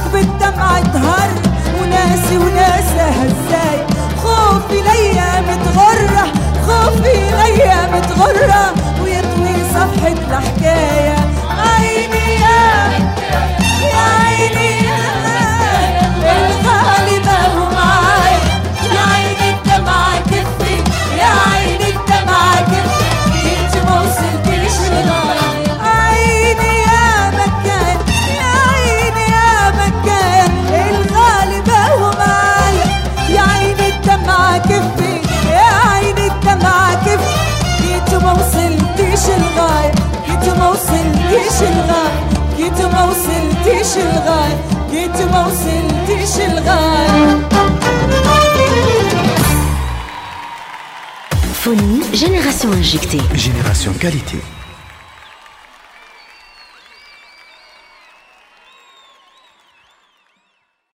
بالدمع تهر وناسي وناسها ازاي خوفي ليا متغرة خوفي ليا متغرة ويطوي صفحة الحكاية عيني يا يا عيني يا الغالي ما هو معايا يا عيني الدمعة كفي يا عيني الدمعة كفي انت ما وصلتليش لغاية عيني يا مكان يا عيني يا مكان الغالي ما هو معايا يا عيني الدمعة كفي يا عيني الدمعة كفي جيت وما وصلتيش الغاية جيت وما وصلتيش الغاية جيت وما وصلتيش الغاية جيت وما وصلتيش الغاية Phonie, génération injectée. Génération qualité.